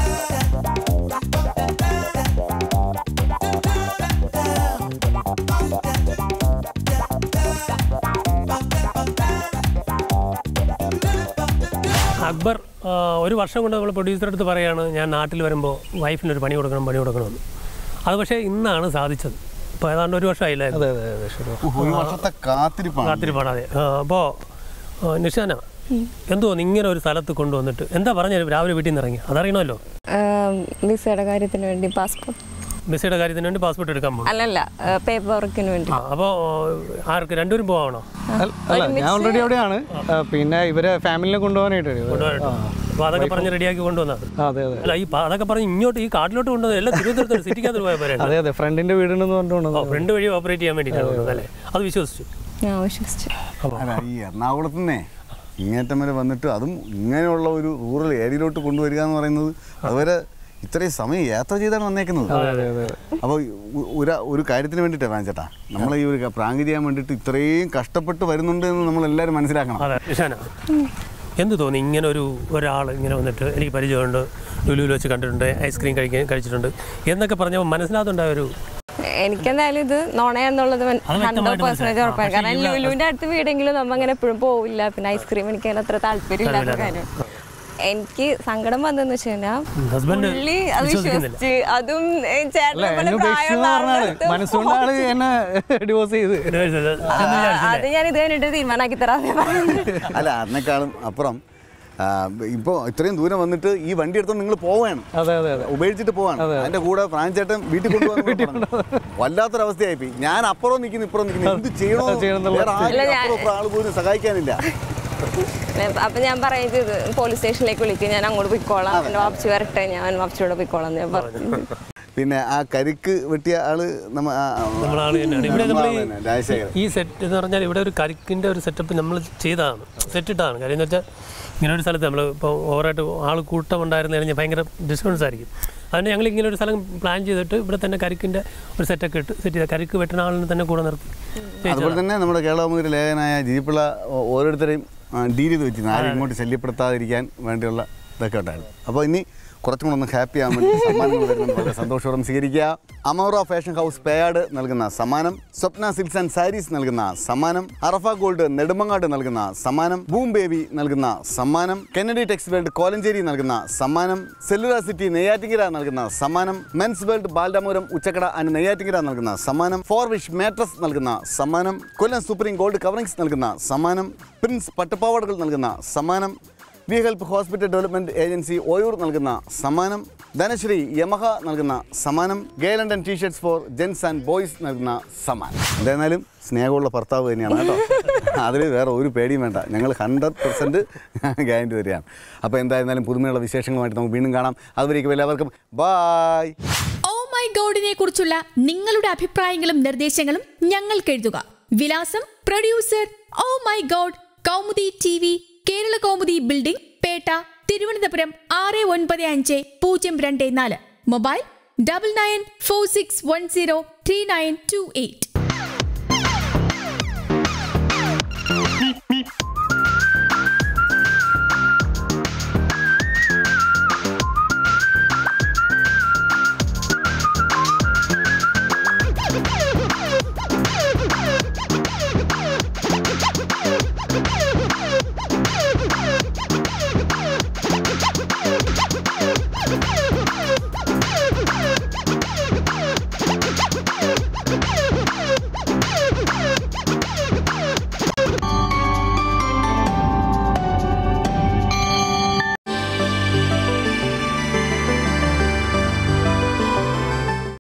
അക്ബർ ആ, ഒരു വർഷം കൊണ്ട് നമ്മൾ പ്രൊഡ്യൂസറെ അടുത്ത് പറയാണ് ഞാൻ നാട്ടിൽ വരുമ്പോൾ വൈഫിനൊരു പണി കൊടുക്കണം പണി കൊടുക്കണമെന്ന് അത് പക്ഷേ ഇന്നാണ് സാധിച്ചത് ഇപ്പോൾ ഏതാണ്ട് ഒരു വർഷമായില്ലേ അതെ അതെ അതെ ശരി ഒരു വർഷത്തെ കാത്തിരിപ്പാണ് കാത്തിരിപ്പാണ് അതെ അപ്പോൾ നിഷാന എന്തോ ഇങ്ങനെ ഒരു സ്ഥലത്ത് കൊണ്ടുവന്നിട്ട് എന്താ പറഞ്ഞത് രാവിലെ വീട്ടിൽ നിന്ന് ഇറങ്ങി അതറിയണമല്ലോ വിസയുടെ കാര്യത്തിന് വേണ്ടി പാസ്പോർട്ട് ബസ്സിയുടെ കാര്യത്തിന് വേണ്ടി പാസ്പോർട്ട് എടുക്കാൻ പോകും അല്ലല്ല പേപ്പർ വർക്കിന് വേണ്ടി ആ അപ്പോൾ ആർക്ക് രണ്ടുപേരും പോകണോ അല്ല അല്ല, ഞാൻ ഓൾറെഡി അവിടെയാണ് ആ, പിന്നെ ഇവരെ ഫാമിലിനെ കൊണ്ടുപോകാനായിട്ട് ആ. അപ്പോൾ അതൊക്കെ പറഞ്ഞ് റെഡിയാക്കി കൊണ്ടുവന്നത് ആ, അതെ അതെ അല്ല ഈ പ- അതൊക്കെ പറഞ്ഞ് ഇങ്ങോട്ട് ഈ കാട്ടിലോട്ട് കൊണ്ടുവന്നത് എല്ലാം തിരുവനന്തപുരത്ത് സിറ്റിക്കകത്ത് പോയ പോലെ അതെ അതെ ഫ്രണ്ടിന്റെ വീടുണ്ടെന്ന് പറഞ്ഞുകൊണ്ട് ഫ്രണ്ട് വഴി ഓപ്പറേറ്റ് ചെയ്യാൻ വേണ്ടിയിട്ടാണ് കൊണ്ടുവന്നത് അല്ലേ അത് വിശ്വസിച്ചു ഞാൻ വിശ്വസിച്ചു അല്ല ഈ എറണാകുളത്ത് നിന്നേ ഇങ്ങേറ്റം വരെ വന്നിട്ട് അതും ഇങ്ങനെയുള്ള ഒരു റൂറൽ ഏരിയയിലോട്ട് കൊണ്ടുവരിക എന്ന് പറയുന്നത് അതുവരെ ഇത്രയും സമയം യാത്ര ചെയ്താണ് വന്നേക്കുന്നത് അതെ അതെ അതെ അപ്പോൾ ഒരു ഒരു കാര്യത്തിന് വേണ്ടിയിട്ടാണ് വാങ്ങിച്ചേട്ടാ നമ്മൾ ഈ ഒരു പ്രാങ്ക് ചെയ്യാൻ വേണ്ടിയിട്ട് ഇത്രയും കഷ്ടപ്പെട്ട് വരുന്നുണ്ട് എന്ന് നമ്മൾ എല്ലാവരും മനസ്സിലാക്കണം അതെ നിഷാന എന്ത് തോന്നി ഇങ്ങനെ ഒരു ഒരാൾ ഇങ്ങനെ വന്നിട്ട് എനിക്ക് പരിചയമുണ്ട് ലുലുവിൽ വെച്ച് കണ്ടിട്ടുണ്ട് ഐസ്ക്രീം കഴിക്കാൻ കഴിച്ചിട്ടുണ്ട് എന്നൊക്കെ പറഞ്ഞപ്പോൾ മനസ്സിലാകുന്നുണ്ടായ ഒരു എനിക്കെന്തായാലും ഇത് നുണയാന്നുള്ളത് ഹൺഡ്രഡ് വ്യക്തമായിട്ട് പെർസെന്റേജ് മനസ്സിലായി. ഉറപ്പാണ് ആ, കാരണം പക്ഷേ ഇവിടെ- ലുലുവിന്റെ അടുത്ത് വീടെങ്കിലും നമ്മ അങ്ങനെ എപ്പോഴും പോവില്ല പിന്നെ ഐസ്ക്രീം എനിക്ക് അതിന് അത്ര താല്പര്യമില്ലാത്ത കാര്യം എനിക്ക് സങ്കടം വന്നെന്ന് വെച്ച് കഴിഞ്ഞാൽ ഹസ്ബൻഡ് പുള്ളി അത് വിശ്വസിക്കുന്നില്ല വിശ്വസിച്ച് അതും ഏ, അല്ല ചേട്ടനെ പോലെ എന്നെ ഉപേക്ഷിച്ചു പ്രായമുള്ള പറഞ്ഞാണ് ആളുടെ അടുത്ത് മനസ്സുകൊണ്ട് ആള് എന്നെ ഡിവോഴ്സ് ചെയ്ത് ആ, അത് ഞാൻ ഇത് കഴിഞ്ഞിട്ട് തീരുമാനാക്കി തരാം അല്ല അതിനേക്കാളും അപ്പുറം ഇപ്പോൾ ഇത്രയും ദൂരം വന്നിട്ട് ഈ വണ്ടി എടുത്തോണ്ട് നിങ്ങൾ പോവാണ് അതെ അതെ അതെ ഉപേക്ഷിച്ചിട്ട് പോവാണ് അതിന്റെ കൂടെ ഫ്രാൻചേട്ടൻ വീട്ടിൽ കൊണ്ടുപോകാൻ വല്ലാത്തൊരവസ്ഥയായി പോയി ഞാൻ അപ്പുറം നിൽക്കുന്നു ഇപ്പുറം നിൽക്കുന്നു എന്ത് ചെയ്യണോ ചെയ്യണമെന്നുള്ള വേറെ ആരും അല്ല, ഞാൻ- അപ്പുറം ഇപ്പുറം ആൾ പോലും സഹായിക്കാനില്ല അപ്പൊ ഞാൻ പറയുന്നത് ഇത് പോലീസ് സ്റ്റേഷനിലേക്ക് വിളിക്കും ഞാൻ അങ്ങോട്ട് പോയിക്കോളാം എന്റെ വാപ്ചി വരട്ടെ ഞാൻ വാപ്ചിയോടെ പോയിക്കോളാം എന്ന് ഞാൻ പറഞ്ഞു പിന്നെ ആ കരിക്ക് വെട്ടിയ ആള് നമ്മ ആ, ആ, നമ്മളാണ് തന്നെയാണ് ഇവിടെ നമ്മൾ നമ്മളാണ് തന്നെ, രാജശേഖരൻ ഈ സെറ്റ് എന്ന് പറഞ്ഞാൽ ഇവിടെ ഒരു കരിക്കിൻ്റെ ഒരു സെറ്റപ്പ് നമ്മൾ ചെയ്തതാണ് സെറ്റ് ഇട്ടതാണ് കാര്യം എന്ന് വെച്ചാൽ ഇങ്ങനെ ഒരു സ്ഥലത്ത് നമ്മൾ ഇപ്പോൾ ഓവറായിട്ട് ആൾ കൂട്ടം ഉണ്ടായിരുന്നു കഴിഞ്ഞാൽ ഭയങ്കര ഡിസ്റ്റർബൻസ് ആയിരിക്കും അതുകൊണ്ട് ഞങ്ങൾ ഇങ്ങനെ ഒരു സ്ഥലം പ്ലാൻ ചെയ്തിട്ട് ഇവിടെ തന്നെ കരിക്കിൻ്റെ ഒരു സെറ്റൊക്കെ ഇട്ട് സെറ്റ് ചെയ്ത കരിക്ക് വെട്ടുന്ന ആളിനെ തന്നെ കൂടെ നിർത്തി അതുപോലെ തന്നെ നമ്മുടെ കേരളമുദ്ര ലേഖനായ ജിപിള്ള ഓരോരുത്തരെയും ഡീൽ ചെയ്ത് വെച്ചിരുന്നു ആരും ഇങ്ങോട്ട് ശല്യപ്പെടുത്താതിരിക്കാൻ വേണ്ടിയുള്ള ഇതൊക്കെ ഉണ്ടായിരുന്നു അപ്പോൾ ഇനി കുറച്ചും കൂടെ ഒന്ന് ഹാപ്പി ആകാൻ വേണ്ടി സമ്മാനങ്ങൾ വരുന്നത് വളരെ സന്തോഷത്തോടെ സ്വീകരിക്കുക അമോറ ഫാഷൻ ഹൗസ് പേയാട് നൽകുന്ന സമ്മാനം സ്വപ്ന സിൽക്സ് ആൻഡ് സാരീസ് നൽകുന്ന സമ്മാനം അറഫ ഗോൾഡ് നെടുമങ്ങാട് നൽകുന്ന സമ്മാനം ബൂം ബേബി നൽകുന്ന സമ്മാനം കെന്നഡി ടെക്സ് വേൾഡ് കോലഞ്ചേരി നൽകുന്ന സമ്മാനം സെല്ലുലാർ സിറ്റി നെയ്യാറ്റിങ്കര നൽകുന്ന സമ്മാനം മെൻസ് വേൾഡ് ബാൽഡാമൂരം ഉച്ചക്കട ആൻഡ് നെയ്യാറ്റിങ്കര നൽകുന്ന സമ്മാനം ഫോർ വിഷ് മാട്രസ് നൽകുന്ന സമ്മാനം കൊല്ലം സുപ്രീം ഗോൾഡ് കവറിംഗ്സ് നൽകുന്ന സമ്മാനം പ്രിൻസ് പട്ടുപാവാടകൾ നൽകുന്ന സമ്മാനം we help hospital development agency Oyoor നൽകുന്ന സമ്മാനം ധനശ്രീ യമഹ നൽകുന്ന സമ്മാനം ഗേ London t-shirts for gents and boys നൽകുന്ന സമ്മാനം എന്തായിരുന്നാലും സ്നേഹമുള്ള ഭർത്താവ് തന്നെയാണ് കേട്ടോ അതിൽ വേറെ ഒരു പേടിയും വേണ്ട ഞങ്ങൾ ഹൺഡ്രഡ് പെർസെൻറ്റ് ഗ്യാരണ്ടി തരികയാണ് അപ്പോൾ എന്തായിരുന്നാലും പുതുമയുള്ള വിശേഷങ്ങളുമായിട്ട് നമുക്ക് വീണ്ടും കാണാം അതുവരേക്കും എല്ലാവർക്കും ബായ് ഓ മൈ ഗോഡിനെ കുറിച്ചുള്ള നിങ്ങളുടെ അഭിപ്രായങ്ങളും നിർദ്ദേശങ്ങളും ഞങ്ങൾക്ക് എഴുതുക വിലാസം producer oh my god Kaumudi T V Kerala Kaumudi building Petta Thiruvananthapuram ആറ് ഒൻപത് അഞ്ച് പൂജ്യം രണ്ട് നാല് mobile double nine four six one zero three nine two eight